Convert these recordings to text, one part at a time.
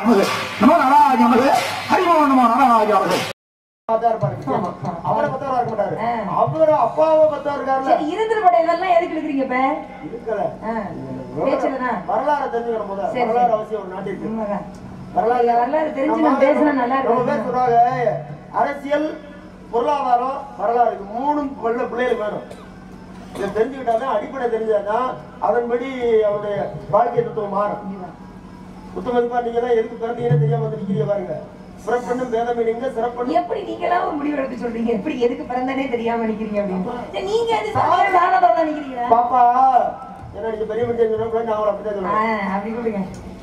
நமது நமோ நாராஜ நமது ஹரிமோ நமோ நாராஜ நமது பார்த்தா இருப்பாரு நிச்சயமா. அவரை பத்தவரா இருக்க மாட்டாரு ஆ. அவரு அப்பாவை பத்தவா இருக்காருல்ல சரி இருந்துட்டு இதெல்லாம் எதுக்கு இருக்கிறீங்க இப்ப இருக்கல ஆ, பேச்சுலதான் வரலாறு தெரிஞ்சுக்கணும் முதல்ல சரி, வரலாறு சரி. அவசியம் ஒரு நாட்டிற்கு உண்மைதான். வரலாறு இல்ல, வரலாறு தெரிஞ்சு நம்ம நான் பேசினா நல்லா ரொம்ப பேர் இருக்கும் சொல்றாங்க அரசியல் பொருளாதாரம் வரலாறு இது மூணும் உள்ள பிள்ளைகளுக்கு வேணும் இதை தெரிஞ்சுக்கிட்டாதான் அடிப்படை தெரிஞ்சாதான் அதன்படி அவருடைய வாழ்க்கை தத்துவம் மாறும் உத்தமதிப்பா நீங்க தான் எதுக்கு பிறந்தீங்கன்னு தெரியாம வந்து நிக்கிறீங்க பாருங்க சிறப்பண்ணும் பேதமீனிங்க சிறப்பண்ணும் எப்படி நீங்களா ஒரு முடிவு எடுத்து சொல்றீங்க எப்படி எதுக்கு பிறந்தனே தெரியாம நிக்கிறீங்க அப்படின்னு சரி, நீங்க அது சாதாரண தானதா நிக்கிறீங்களா பாப்பா ஏன்னா நீங்க பெரிய மனுஷன் சொன்னா கூட நான் அவளை அப்படிதான் ஆ, சொல்லுவேன் அப்படி கொடுங்க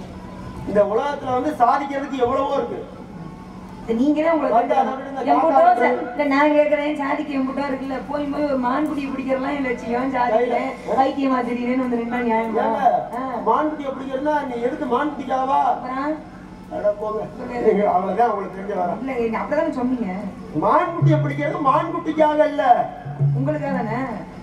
இந்த உலகத்துல வந்து சாதிக்கிறதுக்கு எவ்வளவோ இருக்கு சரி, நீங்களே உங்களுக்கு வந்து அதை விட இந்த எம்புட்டோ காக்கா ச- இல்ல, நான் கேக்குறேன் சாதிக்கு எம்புட்டோ இருக்குல்ல போய் போய் ஒரு மான்குடி பிடிக்கிறலாம் என் லட்சியம் சாதிக்கிறேன் வைத்தியமா திடீர்னு வந்து ரெண்டா நியாயமா ஏங்க ஆ, மான்குட்டி எப்படிங்கிறதுனா நீ எதுக்கு மான்குட்டிக்காவா அப்புறம் அட போங்க நீங்க அவ்வளவுதான் உங்களுக்கு தெரிஞ்ச வர இல்ல நீங்க அப்படிதானே சொன்னீங்க மான்குட்டியை பிடிக்கிறது மான்குட்டிக்காக இல்ல உங்களுக்காக தானே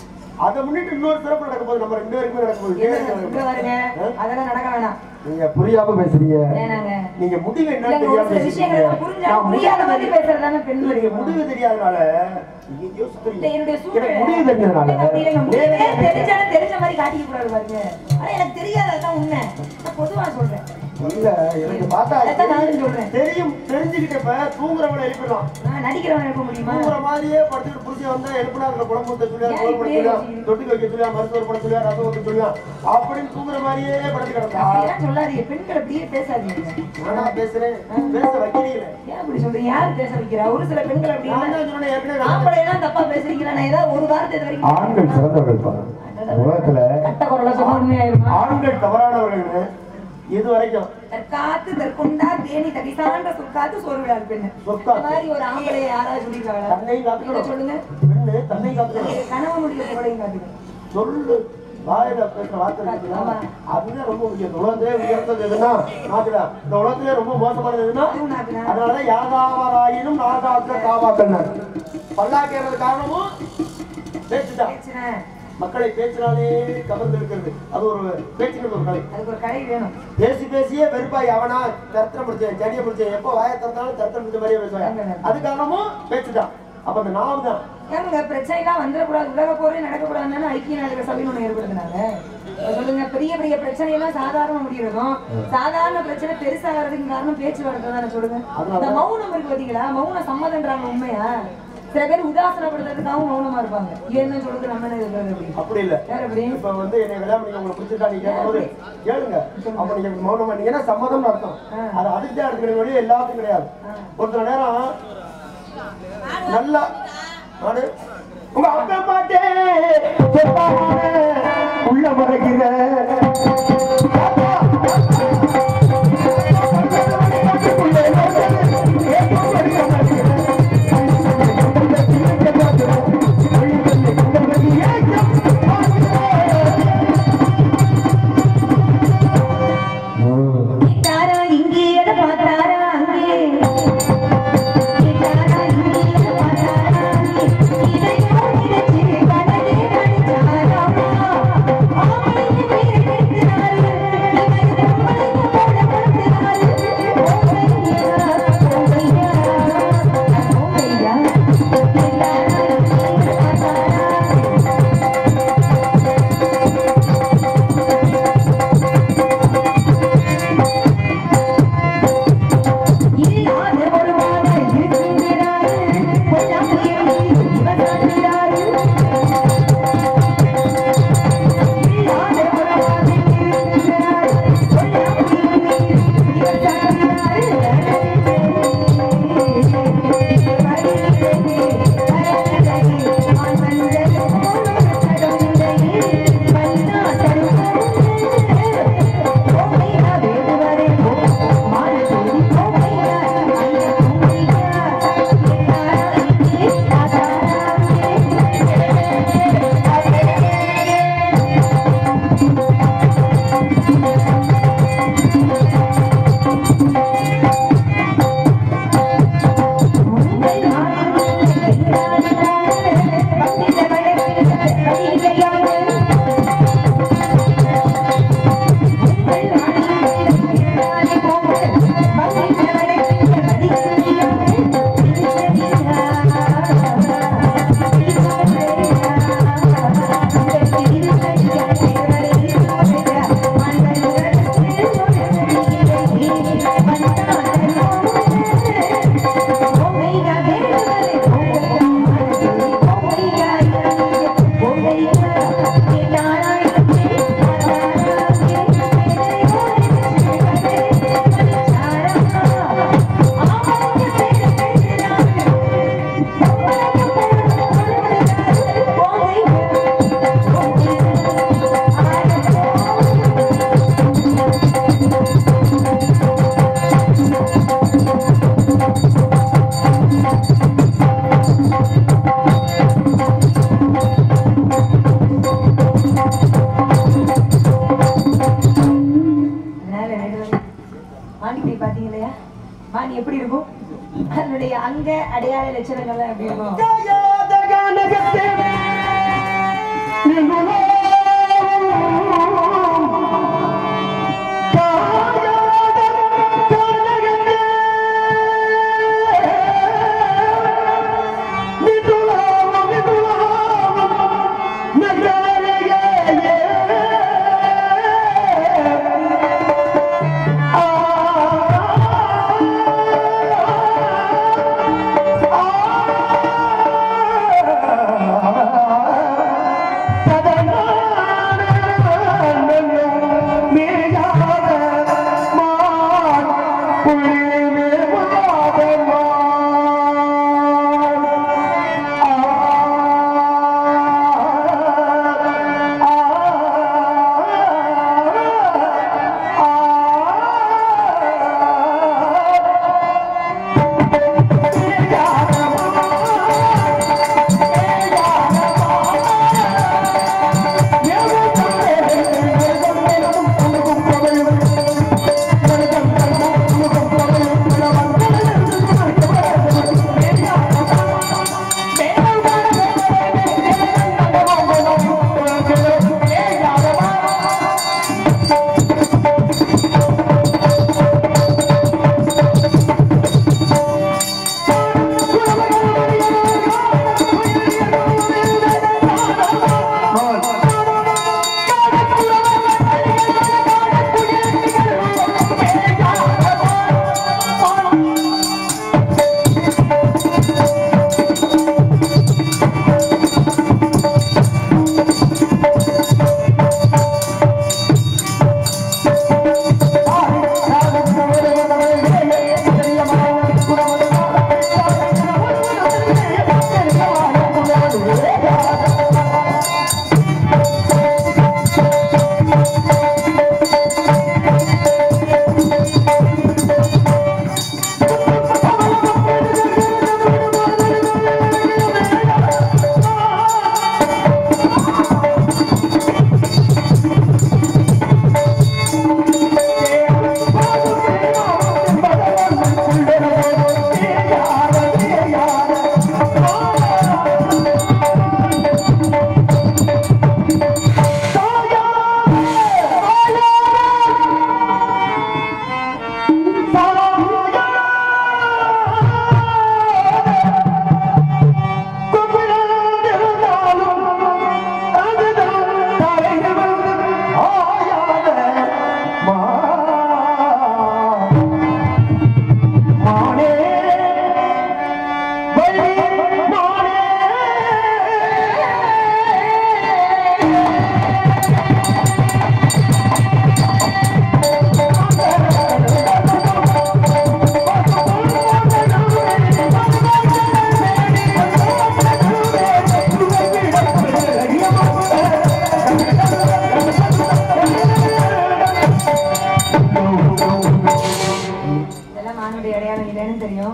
அதை முன்னிட்டு இன்னொரு சிறப்பு நடக்க போகுது நம்ம ரெண்டு பேருக்குமே நடக்க போகுது இங்க ஏன் பாருங்க அதெல்லாம் நடக்க வேணாம் நீங்க புரியாம பேசுறீங்க வேணாங்க நீங்க முடிவு இல்ல, என்ன ஒரு தெரியாம சில விஷயங்கள் எல்லாம் புரிஞ்சா புரியாத மாதிரி பேசுறதானே பெண் நீங்க முடிவு தெரியாதனால நீங்க இல்ல, யோசிக்கிறீங்க என்னுடைய சூழ்நிலை எனக்கு முடிவு தெரிஞ்சதுனால இல்ல, அப்படி இல்லைங்க. முடிவே தெரிஞ்சாலும் தெரிஞ்ச மாதிரி காட்டிக்க கூடாது பாருங்க ஆனா எனக்கு தெரியாது அதான் உண்மை நான் பொதுவா சொல்றேன் இல்ல எனக்கு பார்த்தா அதான் நானும் சொல்றேன் தெரியும் தெரிஞ்சுக்கிட்டப்ப தூங்குறவங்களை எழுப்பிடலாம் நான் நடிக்கிறவன் இருக்க முடியுமா தூங்குற மாதிரியே படுத்துட்டு புடிச்சு வந்தா எழுப்பினா அதுல குழம்பு ஊத்த சொல்லியா ஏன் சோறு போட இப்படியே சொல்லியா யோசிக்கிறீங்க? தொட்டுக்கு வைக்க சொல்லியா மருத்துவர் பட சொல்லியா ரசம் வைக்க சொல்லியா அப்படின்னு தூங்குற மாதிரியே படுத்து கிடந்தா அப்படிலாம் சொல்லாதீங்க பெண்கள் அப்படியே பேசாதீங்க நானா பேசுறேன் பேச வைக்கிறீங்களே ஏன் அப்படி சொல்றீங்க யார் பேச வைக்கிறா ஒரு சில பெண்கள் அப்படி நான் இல்ல. தான் சொன்னேன் ஏற்கனவே ஆம்பளை எல்லாம் தப்பா பேசுறீங்களா நான் ஏதாவது ஒரு வார்த்தை இது வரைக்கும் ஆண்கள் சிறந்தவர்கள் பாருங்க உலகத்துல கட்ட குரலா சொன்னா உண்மையாயிருமா ஆண்கள் தவறானவர்கள் இது வரைக்கும் தற்காத்து தற்கொண்டா தேனி தகிசான்ற சொற்காத்து சோறு விழாது பெண்ணு சொற்காத்து. இந்த மாதிரி ஒரு ஆம்பளை யாராவது சொல்லிருக்காங்களா தன்னையும் நீங்க காத்துக்கணும் சொல்லுங்க பெண்ணு தன்னை காத்துக்கணும் கணவனுடைய புகழையும் காட்டுங்க சொல்லு வாயில பேசுற வார்த்தை இருக்குல்ல, அதுதான் ரொம்ப முக்கியம் இந்த உலகத்திலே உயர்ந்தது எதுன்னா நாக்குடா இந்த உலகத்திலே ரொம்ப மோசமானது எதுன்னா அதுவும் நாக்குதான். அதனாலதான் யாகாவராயினும் நாகாக்க காவாக்கண்ணர் பல்லாக்கிறது காரணமும் பேச்சுதான் பேச்சுனா, மக்களை பேச்சினாலே கவர்ந்து இருக்கிறது அது ஒரு பேச்சுக்கிறது ஒரு கலை அதுக்கு ஒரு கடை வேணும் பேசி பேசியே வெறுப்பாய் அவனா தரத்திரம் பிடிச்சேன் செடியை பிடிச்சேன் எப்போ வாயை திறந்தாலும் தரத்திரம் பிடிச்ச மாதிரியே பேசுவாங்க அது காரணமும் பேச்சுதான் அப்ப அந்த நாவு தான் ஏங்க பிரச்சனைலாம் வந்துடக்கூடாது உலக போரே நடக்கக்கூடாதுன்னு ஐக்கிய நாடுகள் சபைன்னு ஒண்ணு ஏற்படுத்தினாங்க இப்ப சொல்லுங்க பெரிய பெரிய பிரச்சனை எல்லாம் சாதாரண முடியறதும் சாதாரண பிரச்சனை பெருசாகிறதுக்கு காரணம் பேச்சுவார்த்தை தானே சொல்லுங்க இந்த மௌனம் இருக்கு பாத்தீங்களா மௌனம் சம்மதன்றாங்க உண்மையா சில பேர் உதாசனப்படுத்துறதுக்காகவும் மௌனமா இருப்பாங்க என்ன சொல்றது நம்ம என்ன இருக்கிறது அப்படி அப்படி இல்ல வேற எப்படி இப்ப வந்து என்னை கல்யாணம் பண்ணி உங்களுக்கு பிடிச்சிருக்கா நீங்க கேட்கும்போது கேளுங்க அப்ப நீங்க மௌனம் பண்ணீங்கன்னா சம்மதம் அர்த்தம் அது அதுக்கு தான் எடுத்துக்கிற வழி எல்லாத்துக்கும் கிடையாது ஒரு சில நேரம் நல்லா நானு உங்க அப்பா பாட்டே உள்ள மறைக்கிற தாரா இங்கே எதை பார்த்தாரா அங்கே தாரா இங்கே எதை பார்த்தாரா அங்கே இதையோ நினைச்சு கனவே நடிச்சாராமா ஆமையை வேறு மானிக்குடி பாத்தீங்க இல்லையா மானி எப்படி இருக்கும் அதனுடைய அங்க அடையாள லட்சணங்கள்லாம் எப்படி இருக்கும் இதெல்லாம் மானுடைய அடையாளம் இல்லைன்னு தெரியும்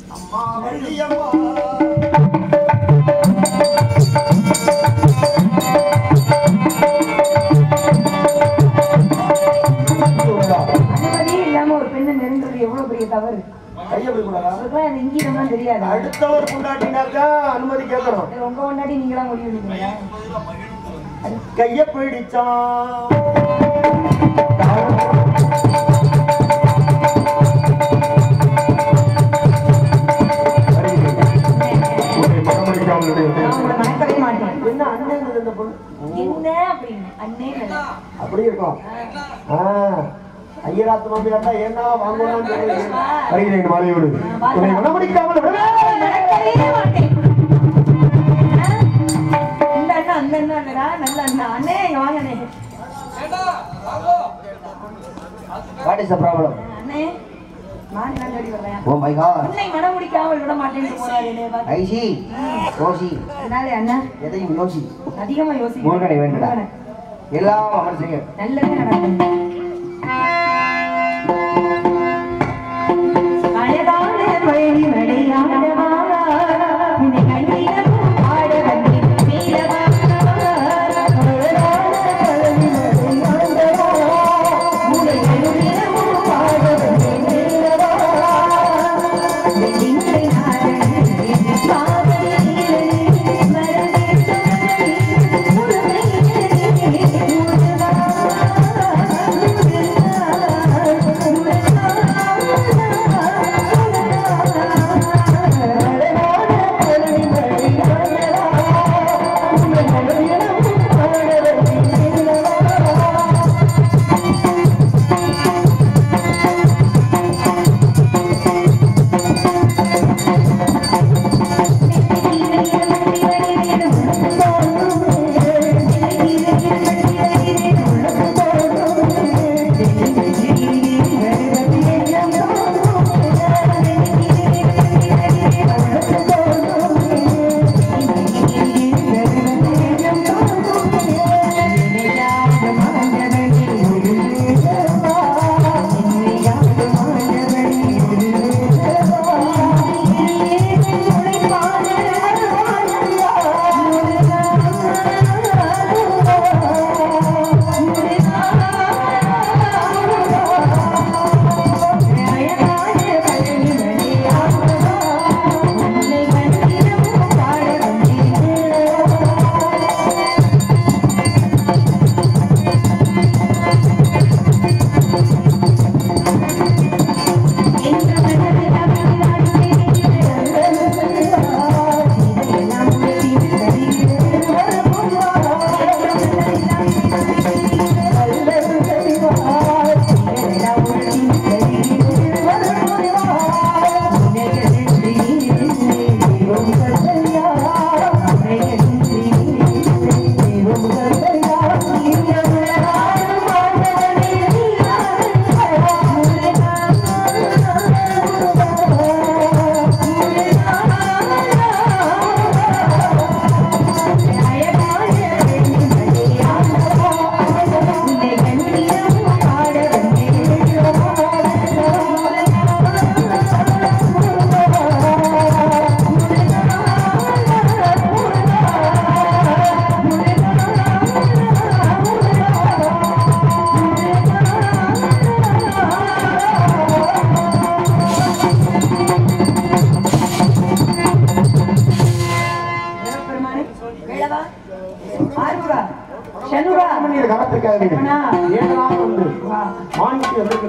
அனுமதியே இல்லாம ஒரு பெண்ணை நெருங்குறது எவ்வளவு பெரிய தவறு கையை பிடிக்கூடாதா அதுக்கெல்லாம் அந்த இங்கீதம்லாம் தெரியாது அடுத்தவர் கொண்டாட்டினாக்கா அனுமதி கேட்கணும் இது உங்க முன்னாடி நீங்களாம் முடிவு எடுக்கிறீங்களா கைய பிடிச்சான் நான் உங்களை மறக்கவே மாட்டேன் என்ன அண்ணன் இந்த பொண்ணு என்ன அப்படின்னு அண்ணே நல்லா. அப்படி இருக்கும் ஆ ஐயராத்து மாமியாட்டா ஏன்னா வாங்கணும்னு சொல்லி வருகிறேன் மாலையோடு உன்னை குணமடிக்காமல் விடவே மறக்கவே மாட்டேன் ஆ? இந்த அண்ணா அந்த அண்ணா இல்லடா நல்ல அண்ணா அண்ணே இங்க வாங்க அண்ணே வாட் இஸ் த ப்ராப்ளம் அண்ணே மான் தான் தேடி வர்றேன் ஓ மை காட் உன்னை மனம் முடிக்காமல் விட மாட்டேன்னு போறாரு என்னைய பார்த்து. ஐசி யோசி அதனால அண்ணா எதையும் யோசி அதிகமா யோசிக்க முருகனை வேண்டுடா. எல்லாம் அமர் செய்ய நல்லதே நடக்கும் அழகான வழி நடையாடவா உன்னை கண்டிடவும் ஆட வந்தேன் நீலவா அழகான வழி நடையாடவா உன்னை கண்டிடவும் ஆட வந்தேன்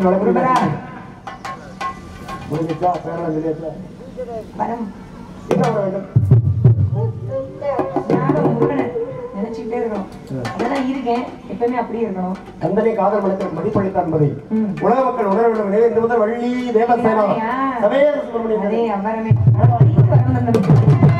குருபரா முடிஞ்சிச்சா பேரெல்லாம் சொல்லியாச்சா வரம் என்ன வர வேண்டும் ஞாபகம் முருகனை நினைச்சுக்கிட்டே இருக்கணும் அதெல்லாம் இருக்கேன் எப்பவுமே அப்படியே இருக்கணும் கந்தனை காதல் மனிதர் மதிப்பளித்தார் என்பதை ம். உலக மக்கள் உணர வேண்டும் எனவே இன்று முதல் வள்ளி தேவசேனா ஆ. சமேத சுப்பிரமணியன் அதே அவ்வரமே வரம் தந்தது